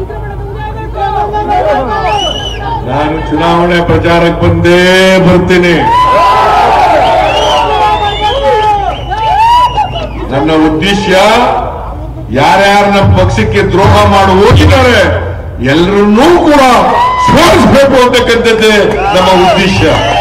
ನಾನು ಚುನಾವಣೆ ಪ್ರಚಾರಕ್ಕೆ ಬಂದೇ ಬರ್ತೀನಿ ನನ್ನ ಉದ್ದೇಶ ಯಾರ್ಯಾರು ನಮ್ಮ ಪಕ್ಷಕ್ಕೆ ದ್ರೋಹ ಮಾಡಿ ಹೋಗಿದ್ದಾರೆ ಎಲ್ಲರನ್ನೂ ಕೂಡ ಸೋಲಿಸಬೇಕು ಅಂತಕ್ಕಂಥದ್ದೇ ನಮ್ಮ ಉದ್ದೇಶ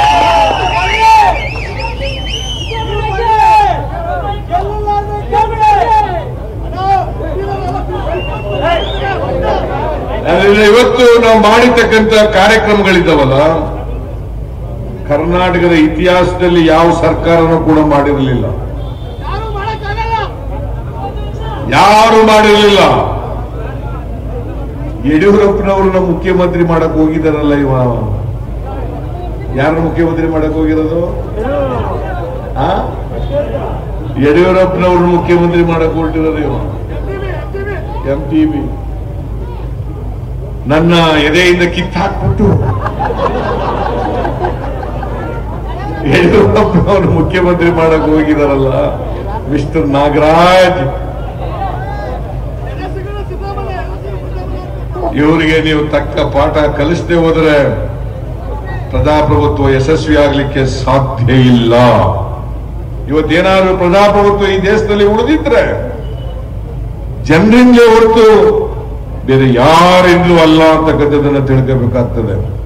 ಅದರಿಂದ ಇವತ್ತು ನಾವು ಮಾಡಿರ್ತಕ್ಕಂಥ ಕಾರ್ಯಕ್ರಮಗಳಿದ್ದಾವಲ್ಲ ಕರ್ನಾಟಕದ ಇತಿಹಾಸದಲ್ಲಿ ಯಾವ ಸರ್ಕಾರನೂ ಕೂಡ ಮಾಡಿರಲಿಲ್ಲ ಯಾರು ಮಾಡಿರಲಿಲ್ಲ ಯಡಿಯೂರಪ್ಪನವ್ರನ್ನ ಮುಖ್ಯಮಂತ್ರಿ ಮಾಡಕ್ ಹೋಗಿದಾರಲ್ಲ ಇವ ಯಾರನ್ನ ಮುಖ್ಯಮಂತ್ರಿ ಮಾಡಕ್ ಹೋಗಿರೋದು ಆ? ಯಡಿಯೂರಪ್ಪನವ್ರನ್ನ ಮುಖ್ಯಮಂತ್ರಿ ಮಾಡಕ್ ಹೊರಟಿರೋದು ಇವ ಎಂ ಟಿ ಬಿ ನನ್ನ ಎದೆಯಿಂದ ಕಿತ್ತಾಕ್ಬಿಟ್ಟು ಯಡಿಯೂರಪ್ಪನವರು ಮುಖ್ಯಮಂತ್ರಿ ಮಾಡಕ್ ಹೋಗಿದಾರಲ್ಲ ಮಿಸ್ಟರ್ ನಾಗರಾಜ್ ಇವರಿಗೆ ನೀವು ತಕ್ಕ ಪಾಠ ಕಲಿಸದೆ ಹೋದ್ರೆ ಪ್ರಜಾಪ್ರಭುತ್ವ ಯಶಸ್ವಿ ಆಗ್ಲಿಕ್ಕೆ ಸಾಧ್ಯ ಇಲ್ಲ ಇವತ್ತೇನಾದ್ರೂ ಪ್ರಜಾಪ್ರಭುತ್ವ ಈ ದೇಶದಲ್ಲಿ ಉಳಿದಿದ್ರೆ ಜನರಿಂದಲೇ ಹೊರತು ಬೇರೆ ಯಾರಿಂದಲೂ ಅಲ್ಲ ಅಂತಕ್ಕಂಥದ್ದನ್ನ ತಿಳ್ಕೋಬೇಕಾಗ್ತದೆ